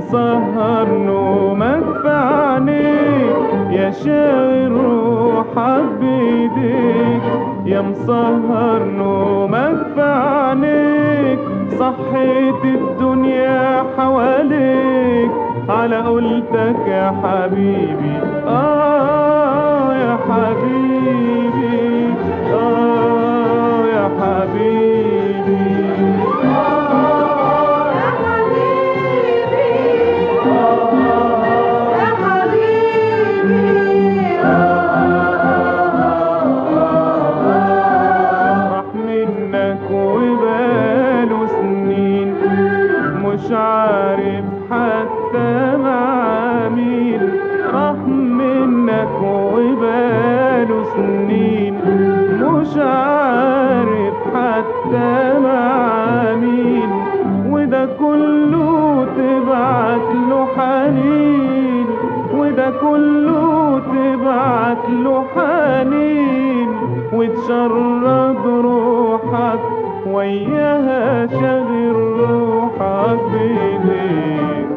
مسهر نومك في عينيك يا شاغل روحك بايديك يا مسهر نومك في عينيك صحيت الدنيا حواليك على قولتك يا حبيبي آه يا حبيبي آه يا حبيبي راح منك وباله سنين مش عارف حتى مع مين راح منك وباله سنين مش عارف حتى مع مين وده كله تبعت له حنين وده كله تبعت له حنين وتشرد روحك وياها شغل روحك بايديك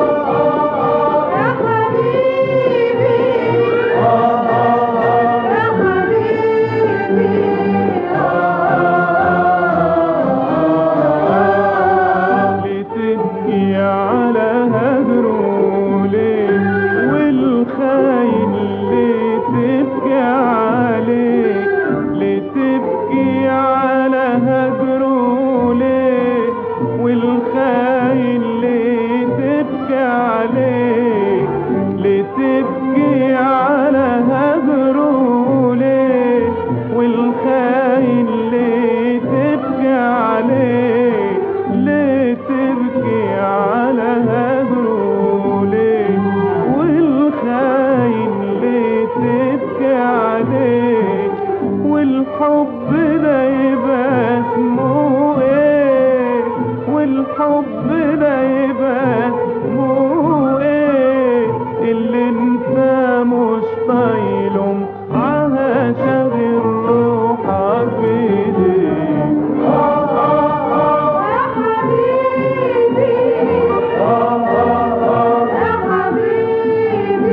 لتبكي على هجره ليه والخاين اللي تبكي عليه لتبكي على هجره ليه والخاين اللي تبكي عليه لتبكي على هجره ليه والخاين اللي تبكي عليه ليه تبكي على هجره ليه والخاين ليه تبكي عليه والحب ده يبقى اسمه ايه والحب ده يبقى اسمه ايه اللي انت مش طايله معاها شاغل روحك بايديك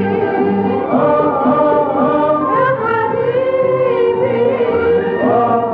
حبيبي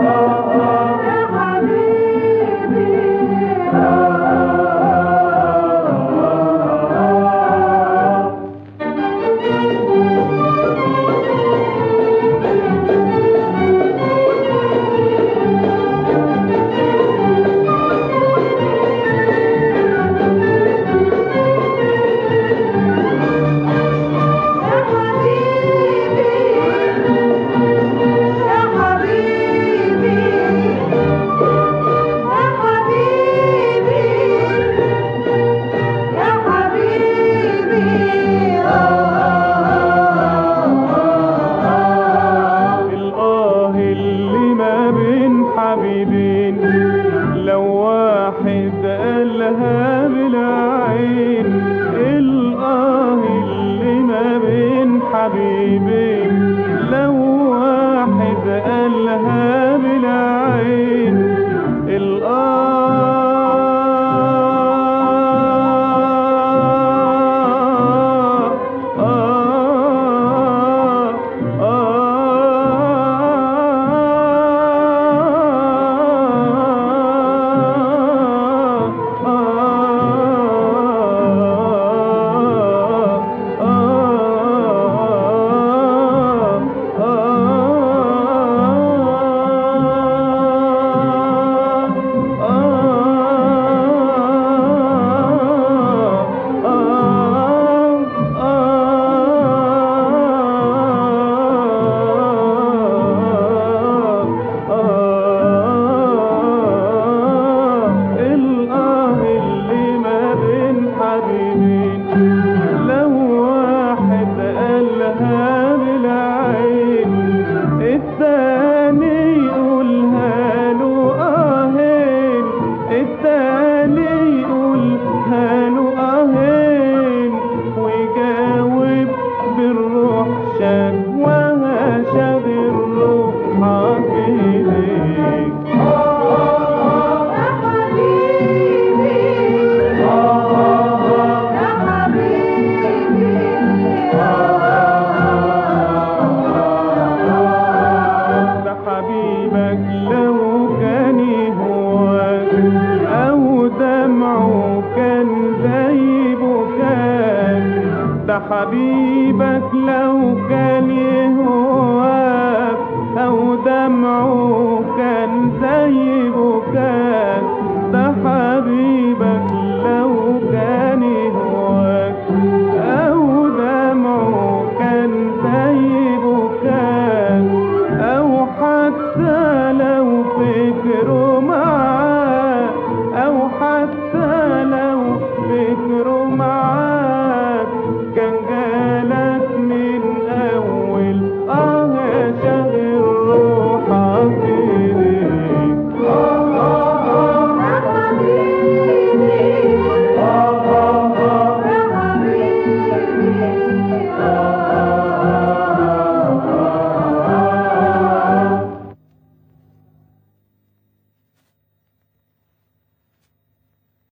حبيبك لو كان يهواك أو دمعه كان زي بكاك ده حبيبك لو كان يهواك